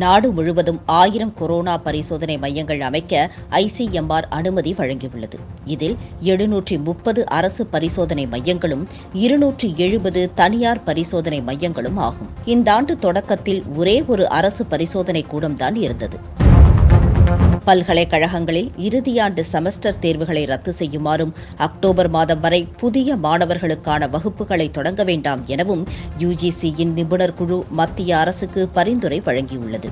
நாடு முழுவதும் ஆயிரம் கொரோனா பரிசோதனை மையங்கள் அமைக்க ஐசிஎம்ஆர் அனுமதி வழங்கியுள்ளது இதில் எழுநூற்றி முப்பது அரசு பரிசோதனை மையங்களும் இருநூற்றி எழுபது தனியார் பரிசோதனை மையங்களும் ஆகும் இந்த ஆண்டு தொடக்கத்தில் ஒரே ஒரு அரசு பரிசோதனை கூடம்தான் இருந்தது பல்கலைக்கழகங்களில் இறுதியாண்டு செமஸ்டர் தேர்வுகளை ரத்து செய்யுமாறும் அக்டோபர் மாதம் வரை புதிய மாணவர்களுக்கான வகுப்புகளை தொடங்க வேண்டாம் எனவும் யுஜிசியின் நிபுணர் குழு மத்திய அரசுக்கு பரிந்துரை வழங்கியுள்ளது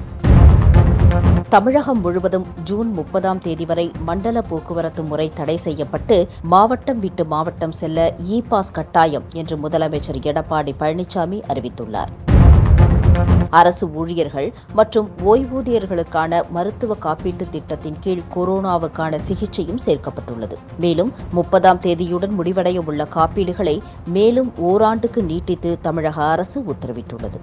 தமிழகம் முழுவதும் ஜூன் முப்பதாம் தேதி வரை மண்டல போக்குவரத்து முறை தடை செய்யப்பட்டு மாவட்டம் விட்டு மாவட்டம் செல்ல இ பாஸ் கட்டாயம் என்று முதலமைச்சர் எடப்பாடி பழனிசாமி அறிவித்துள்ளார் அரசு ஊழியர்கள் மற்றும் ஓய்வூதியர்களுக்கான மருத்துவ காப்பீட்டு திட்டத்தின் கீழ் கொரோனாவுக்கான சிகிச்சையும் சேர்க்கப்பட்டுள்ளது மேலும் முப்பதாம் தேதியுடன் முடிவடைய உள்ள காப்பீடுகளை மேலும் ஓராண்டுக்கு நீட்டித்து தமிழக அரசு உத்தரவிட்டுள்ளது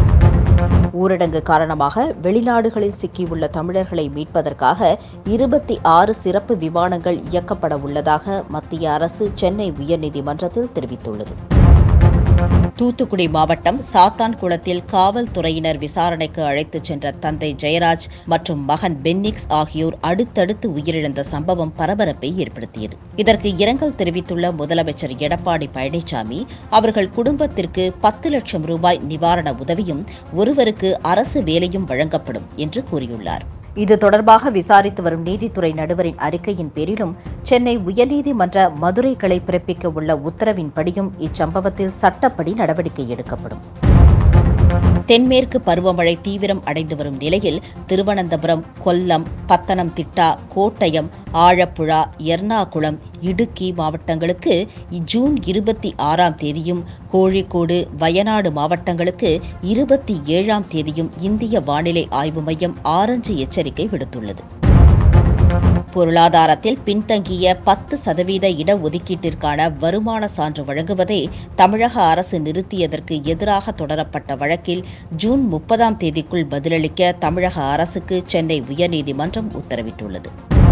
ஊரடங்கு காரணமாக வெளிநாடுகளில் சிக்கியுள்ள தமிழர்களை மீட்பதற்காக இருபத்தி ஆறு சிறப்பு விமானங்கள் இயக்கப்பட உள்ளதாக மத்திய அரசு சென்னை உயர்நீதிமன்றத்தில் தெரிவித்துள்ளது தூத்துக்குடி மாவட்டம் சாத்தான்குளத்தில் காவல்துறையினர் விசாரணைக்கு அழைத்துச் சென்ற தந்தை ஜெயராஜ் மற்றும் மகன் பென்னிக்ஸ் ஆகியோர் அடுத்தடுத்து உயிரிழந்த சம்பவம் பரபரப்பை ஏற்படுத்தியது இதற்கு இரங்கல் தெரிவித்துள்ள முதலமைச்சர் எடப்பாடி பழனிசாமி அவர்கள் குடும்பத்திற்கு பத்து லட்சம் ரூபாய் நிவாரண உதவியும் ஒருவருக்கு அரசு வேலையும் வழங்கப்படும் என்று கூறியுள்ளார் இது தொடர்பாக விசாரித்து வரும் நீதித்துறை நடுவரின் அறிக்கையின் பேரிலும் சென்னை உயர்நீதிமன்ற மதுரை கிளை பிறப்பிக்க உள்ள உத்தரவின்படியும் இச்சம்பவத்தில் சட்டப்படி நடவடிக்கை எடுக்கப்படும் தென்மேற்கு பருவமழை தீவிரம் அடைந்து வரும் நிலையில் திருவனந்தபுரம் கொல்லம் பத்தனம்திட்டா கோட்டயம் ஆழப்புழா எர்ணாகுளம் இடுக்கி மாவட்டங்களுக்கு ஜூன் இருபத்தி ஆறாம் தேதியும் கோழிக்கோடு வயநாடு மாவட்டங்களுக்கு இருபத்தி ஏழாம் தேதியும் இந்திய வானிலை ஆய்வு மையம் ஆரஞ்சு எச்சரிக்கை விடுத்துள்ளது பொருளாதாரத்தில் பின்தங்கிய பத்து சதவீத இடஒதுக்கீட்டிற்கான வருமான சான்று வழங்குவதை தமிழக அரசு நிறுத்தியதற்கு எதிராக தொடரப்பட்ட வழக்கில் ஜூன் முப்பதாம் தேதிக்குள் பதிலளிக்க தமிழக அரசுக்கு சென்னை உயர்நீதிமன்றம் உத்தரவிட்டுள்ளது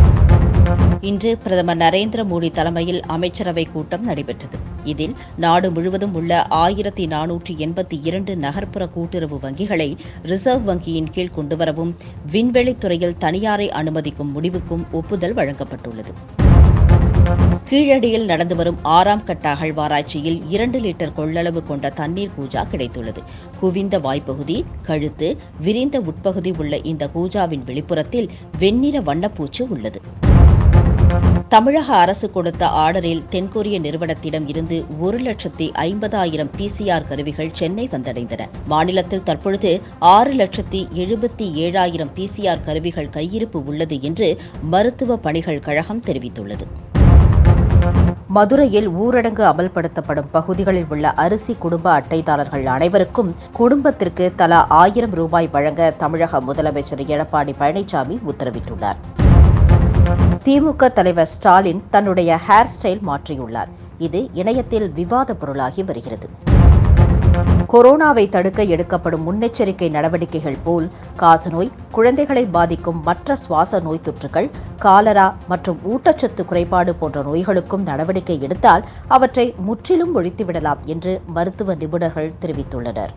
இன்று பிரதமர் நரேந்திர மோடி தலைமையில் அமைச்சரவைக் கூட்டம் நடைபெற்றது இதில் நாடு முழுவதும் உள்ள ஆயிரத்தி நானூற்றி எண்பத்தி இரண்டு நகர்ப்புற கூட்டுறவு வங்கிகளை ரிசர்வ் வங்கியின் கீழ் கொண்டுவரவும் விண்வெளித்துறையில் தனியாரை அனுமதிக்கும் முடிவுக்கும் ஒப்புதல் வழங்கப்பட்டுள்ளது கீழடியில் நடந்து வரும் ஆறாம் கட்ட அகழ்வாராய்ச்சியில் இரண்டு லிட்டர் கொள்ளளவு கொண்ட தண்ணீர் கூஜா கிடைத்துள்ளது குவிந்த வாய்ப்பகுதி கழுத்து விரிந்த உட்பகுதி உள்ள இந்த கூஜாவின் வெளிப்புறத்தில் வெண்ணிற வண்ணப்பூச்சு உள்ளது தமிழக அரசு கொடுத்த ஆர்டரில் தென்கொரிய நிறுவனத்திடம் இருந்து ஒரு லட்சத்தி ஐம்பதாயிரம் பிசிஆர் கருவிகள் சென்னை வந்தடைந்தன மாநிலத்தில் தற்பொழுது ஆறு லட்சத்தி எழுபத்தி ஏழாயிரம் பிசிஆர் கருவிகள் கையிருப்பு உள்ளது என்று மருத்துவ பணிகள் கழகம் தெரிவித்துள்ளது மதுரையில் ஊரடங்கு அமல்படுத்தப்படும் பகுதிகளில் உள்ள அரிசி குடும்ப அட்டைதாரர்கள் அனைவருக்கும் குடும்பத்திற்கு தலா ஆயிரம் ரூபாய் வழங்க தமிழக முதலமைச்சர் எடப்பாடி பழனிசாமி உத்தரவிட்டுள்ளார் திமுக தலைவர் ஸ்டாலின் தன்னுடைய ஹேர் ஸ்டைல் மாற்றியுள்ளார் இது இணையத்தில் விவாத பொருளாகி வருகிறது கொரோனாவை தடுக்க எடுக்கப்படும் முன்னெச்சரிக்கை நடவடிக்கைகள் போல் காசநோய் குழந்தைகளை பாதிக்கும் மற்ற சுவாச நோய் தொற்றுகள் காலரா மற்றும் ஊட்டச்சத்து குறைபாடு போன்ற நோய்களுக்கும் நடவடிக்கை எடுத்தால் அவற்றை முற்றிலும் ஒழித்துவிடலாம் என்று மருத்துவ நிபுணர்கள் தெரிவித்துள்ளனர்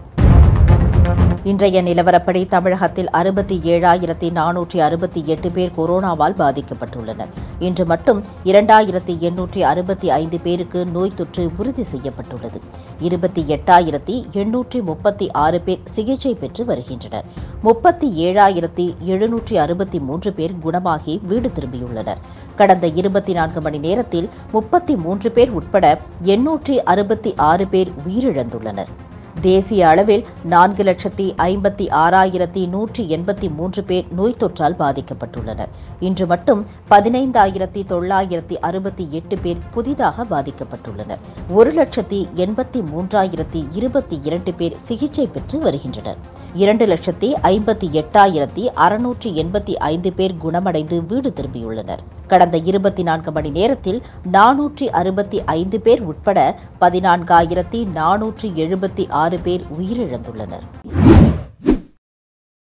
இன்றைய நிலவரப்படி தமிழகத்தில் அறுபத்தி ஏழாயிரத்தி நானூற்றி அறுபத்தி எட்டு பேர் கொரோனாவால் பாதிக்கப்பட்டுள்ளனர் இன்று மட்டும் இரண்டாயிரத்தி எண்ணூற்றி அறுபத்தி ஐந்து பேருக்கு நோய் தொற்று உறுதி செய்யப்பட்டுள்ளது இருபத்தி எட்டாயிரத்தி எண்ணூற்றி முப்பத்தி ஆறு பேர் சிகிச்சை பெற்று வருகின்றனர் முப்பத்தி ஏழாயிரத்தி எழுநூற்றி அறுபத்தி மூன்று பேர் குணமாகி வீடு திரும்பியுள்ளனர் கடந்த இருபத்தி நான்கு மணி நேரத்தில் முப்பத்தி மூன்று பேர் உட்பட எண்ணூற்றி அறுபத்தி ஆறு பேர் உயிரிழந்துள்ளனர் தேசிய அளவில் நான்கு லட்சத்தி ஐம்பத்தி ஆறாயிரத்தி நூற்றி எண்பத்தி மூன்று பேர் நோய் தொற்றால் பாதிக்கப்பட்டுள்ளனர் இன்று மட்டும் பதினைந்தாயிரத்தி தொள்ளாயிரத்தி அறுபத்தி எட்டு பேர் புதிதாக பாதிக்கப்பட்டுள்ளனர் ஒரு லட்சத்தி எண்பத்தி மூன்றாயிரத்தி இருபத்தி இரண்டு பேர் சிகிச்சை பெற்று வருகின்றனர் இரண்டு லட்சத்தி ஐம்பத்தி எட்டாயிரத்தி அறுநூற்றி எண்பத்தி ஐந்து பேர் குணமடைந்து வீடு திரும்பியுள்ளனர் கடந்த இருபத்தி நான்கு மணி நேரத்தில் நானூற்றி அறுபத்தி ஐந்து பேர் உட்பட பதினான்காயிரத்தி நானூற்றி எழுபத்தி ஆறு பேர் உயிரிழந்துள்ளனர்